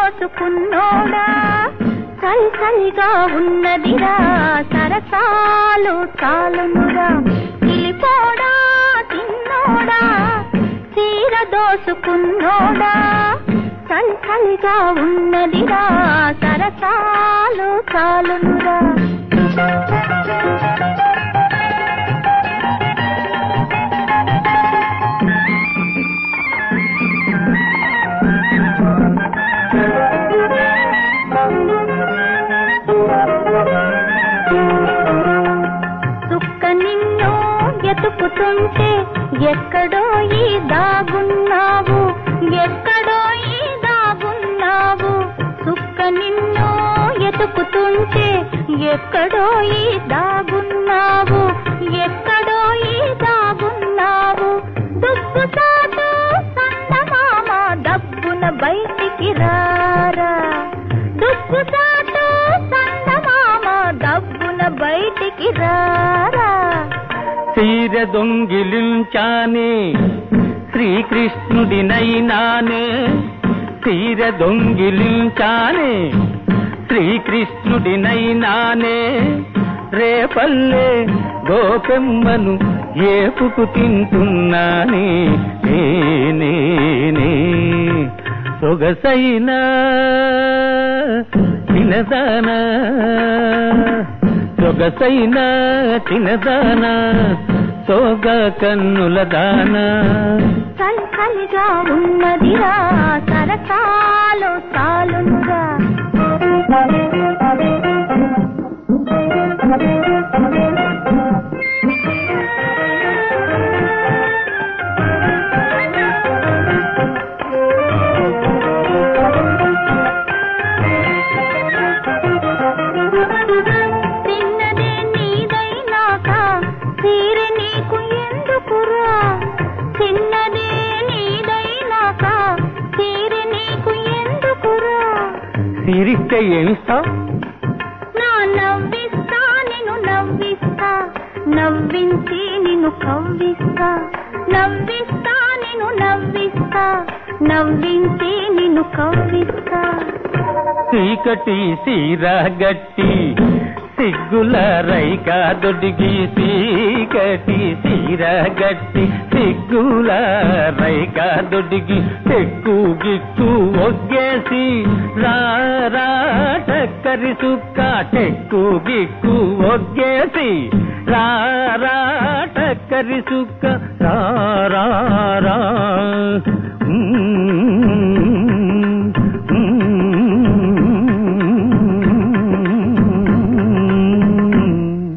దోచుకున్నోడా చలి చలిగా ఉన్నదిరా సరసాలు చాలునురా కిలిపోడా తిన్నోడా చీర దోసుకున్నోడా చలి చలిగా ఉన్నదిరా సరసాలు చాలునురా చుక్క నిన్ను ఎతుకుతుంటే ఎక్కడో ఈ దాగున్నావు ఎక్కడో ఈ దాగున్నావు చుక్క నిన్ను ఎతుకుతుంటే ఎక్కడో ఈ దాగున్నావు ఎక్కడో ఈ దాగున్నావు దుబ్బు సాటు సందమామ డబ్బున బయటికి రారా దుబ్బు సాటు సందమామ డబ్బున బయటికి రారా చీర దొంగిలించానే శ్రీకృష్ణుడినైనానే చీర దొంగిలించానే శ్రీకృష్ణుడినైనానే రేపల్లే గోపెమ్మను ఏపుకు తింటున్నానే నేనే సొగసైనా తినదానా సొగసైనా తినదానా సోగ కన్నుల దానా చలి చలిగా ఉన్నదిరా సరసాలు చాలునురా తిన్నదే నీదైనాక తీరి నీకు ఎందుకురా తిన్నదే నీదైనాక తీరి నీకు ఎందుకురా సిరిస్తే ఏమిస్తా నా నవ్విస్తా నిన్ను నవ్విస్తా నవ్వించి నిన్ను కవ్విస్తా నవ్విస్తా నిన్ను నవ్విస్తా నవ్వించి నిన్ను కవ్విస్తా చీకటి సీరా గట్టి సిగ్గుల రైక దొడిగి చీకటి సీరా గట్టి సిగ్గుల రైక దొడిగి చెక్కు గిక్కు ఒగ్గేసి రా రా టక్కరి సుక్క చెక్కు గిక్కు ఒగ్గేసి రా రా టక్కరి సుక్క రా రా రా